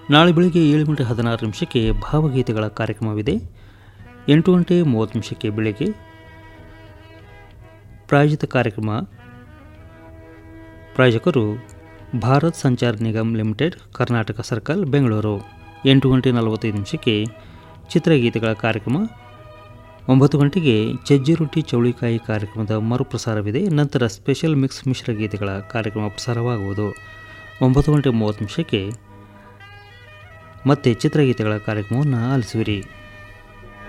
ನಾಳೆ ಬೆಳಗ್ಗೆ ಏಳು ಗಂಟೆ ಹದಿನಾರು ನಿಮಿಷಕ್ಕೆ ಭಾವಗೀತೆಗಳ ಕಾರ್ಯಕ್ರಮವಿದೆ ಎಂಟು ಗಂಟೆ ಮೂವತ್ತು ನಿಮಿಷಕ್ಕೆ ಬೆಳಗ್ಗೆ ಪ್ರಾಯೋಜಿತ ಕಾರ್ಯಕ್ರಮ ಪ್ರಾಯೋಜಕರು ಭಾರತ್ ಸಂಚಾರ್ ನಿಗಮ್ ಲಿಮಿಟೆಡ್ ಕರ್ನಾಟಕ ಸರ್ಕಲ್ ಬೆಂಗಳೂರು ಎಂಟು ಗಂಟೆ ನಲವತ್ತೈದು ನಿಮಿಷಕ್ಕೆ ಚಿತ್ರಗೀತೆಗಳ ಕಾರ್ಯಕ್ರಮ ಒಂಬತ್ತು ಗಂಟೆಗೆ ಚಜ್ಜಿ ರೊಟ್ಟಿ ಚೌಳಿಕಾಯಿ ಕಾರ್ಯಕ್ರಮದ ಮರುಪ್ರಸಾರವಿದೆ ನಂತರ ಸ್ಪೆಷಲ್ ಮಿಕ್ಸ್ ಮಿಶ್ರ ಗೀತೆಗಳ ಕಾರ್ಯಕ್ರಮ ಪ್ರಸಾರವಾಗುವುದು ಒಂಬತ್ತು ಗಂಟೆ ಮೂವತ್ತು ನಿಮಿಷಕ್ಕೆ ಮತ್ತೆ ಚಿತ್ರಗೀತೆಗಳ ಕಾರ್ಯಕ್ರಮವನ್ನು ಆಲಿಸುವಿರಿ